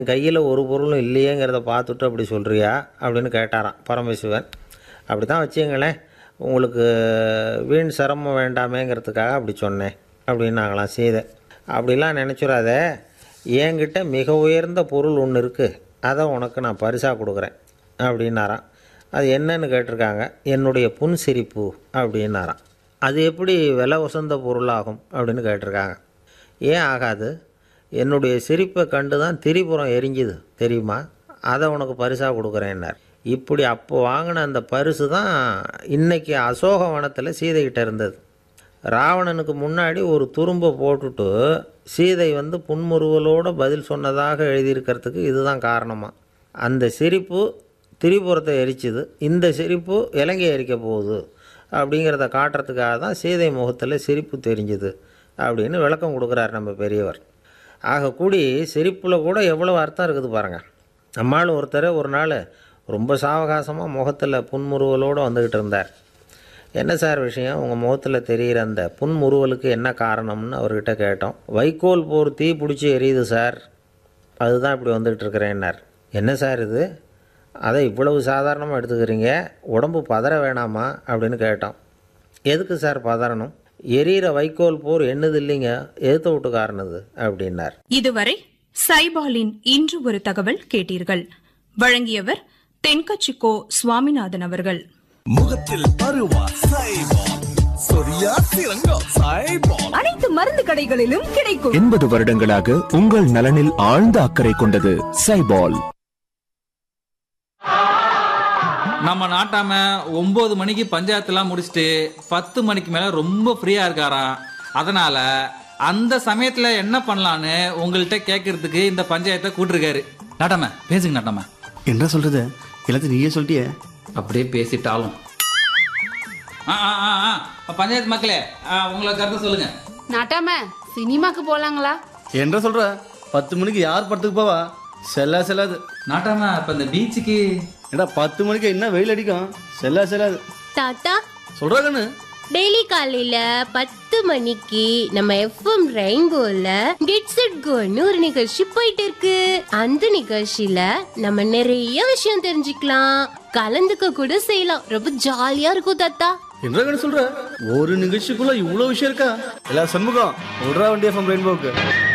கையில் ஒரு பொருளும் இல்லையேங்கிறத பார்த்துட்டு அப்படி சொல்கிறியா அப்படின்னு கேட்டாராம் பரமசிவன் அப்படி தான் வச்சுங்களேன் உங்களுக்கு வீண் சிரமம் வேண்டாமேங்கிறதுக்காக அப்படி சொன்னேன் அப்படின்னாங்களாம் சீதை அப்படிலாம் நினச்சிடாத என்கிட்ட மிக உயர்ந்த பொருள் ஒன்று இருக்குது அதை உனக்கு நான் பரிசாக கொடுக்குறேன் அப்படின்னாராம் அது என்னன்னு கேட்டிருக்காங்க என்னுடைய புன் சிரிப்பு அப்படின்னாராம் அது எப்படி விலை உசந்த பொருளாகும் அப்படின்னு கேட்டிருக்காங்க ஏன் ஆகாது என்னுடைய சிரிப்பை கண்டு தான் திரிபுரம் எரிஞ்சுது தெரியுமா அதை உனக்கு பரிசாக கொடுக்குறேன்னார் இப்படி அப்போ வாங்கின அந்த பரிசு தான் இன்னைக்கு அசோகவனத்தில் சீதைகிட்ட இருந்தது ராவணனுக்கு முன்னாடி ஒரு துரும்பை போட்டுட்டு சீதை வந்து புன்முறுவலோடு பதில் சொன்னதாக எழுதியிருக்கிறதுக்கு இதுதான் காரணமாக அந்த சிரிப்பு திரிபுரத்தை எரிச்சுது இந்த சிரிப்பு இலங்கை எரிக்க போகுது அப்படிங்கிறத காட்டுறதுக்காக தான் சீதை முகத்தில் சிரிப்பு தெரிஞ்சுது அப்படின்னு விளக்கம் கொடுக்குறாரு நம்ம பெரியவர் ஆக கூடி சிரிப்பில் கூட எவ்வளோ அர்த்தம் இருக்குது பாருங்கள் நம்மால் ஒருத்தர் ஒரு நாள் ரொம்ப சாவகாசமாக முகத்தில் புன்முறுவலோடு வந்துக்கிட்டு இருந்தார் என்ன சார் விஷயம் உங்கள் முகத்தில் தெரிகிற அந்த புன்முறுவலுக்கு என்ன காரணம்னு அவர்கிட்ட கேட்டோம் வைக்கோல் போர் தீ பிடிச்சி எரியுது சார் அதுதான் இப்படி வந்துக்கிட்டு இருக்கிறேன்னார் என்ன சார் இது அதை இவ்வளவு சாதாரணமாக எடுத்துக்கிறீங்க உடம்பு பதற வேணாமா அப்படின்னு கேட்டோம் எதுக்கு சார் பதறணும் எரியிற வைக்கோல் போர் என்னது இல்லைங்க எதுத்த வீட்டுக்காரனது அப்படின்னார் இதுவரை சைபாலின் இன்று ஒரு தகவல் கேட்டீர்கள் வழங்கியவர் தென்கச்சிக்கோ சுவாமிநாதன் அவர்கள் முகத்தில் பருவா சைபால் சொரியா சிறங்கம் சைபால் அனைத்து மருந்து கடைகளிலும் கிடைக்கும் எண்பது வருடங்களாக உங்கள் நலனில் ஆழ்ந்த அக்கறை கொண்டது சைபால் நம்ம நாட்டாம ஒன்பது மணிக்கு பஞ்சாயத்துலாம் முடிச்சுட்டு பத்து மணிக்கு மேல ரொம்ப ஃப்ரீயா இருக்காராம் அதனால அந்த சமயத்துல என்ன பண்ணலான்னு உங்கள்கிட்ட கேட்கறதுக்கு இந்த பஞ்சாயத்தை கூட்டிருக்காரு நாட்டாம பேசுங்க நாட்டாம என்ன சொல்றது எல்லாத்தையும் நீயே சொல்லிட்டியே அப்படியே பேசிட்டாலும் ஆ, ஆ, ஆ, ஆ. பஞ்சாயத்து மக்களே ஆ, உங்களை கருத்து சொல்லுங்க நாட்டாம சினிமாக்கு போலாங்களா என்ன சொல்ற பத்து மணிக்கு யார் படத்துக்கு போவா செல்லா செல்லாது நாட்டாம இப்ப இந்த பீச்சுக்கு ஏடா பத்து மணிக்கு என்ன வெயில் அடிக்கும் செல்லா செல்லாது தாத்தா சொல்றா கண்ணு டெய்லி காலையில பத்து மணிக்கு நம்ம எஃப்எம் ரெயின்போல கெட்ஸ் இட் கோன்னு ஒரு நிகழ்ச்சி போயிட்டு இருக்கு அந்த நிகழ்ச்சியில நம்ம நிறைய விஷயம் தெரிஞ்சுக்கலாம் கலந்துக்க கூட செய்யலாம் ரொம்ப ஜாலியா இருக்கும் தாத்தா என்ன கண்ணு சொல்ற ஒரு நிகழ்ச்சிக்குள்ள இவ்வளவு விஷயம் இருக்கா எல்லா சண்முகம் விடுறா வண்டி எஃப்எம் ரெயின்போக்கு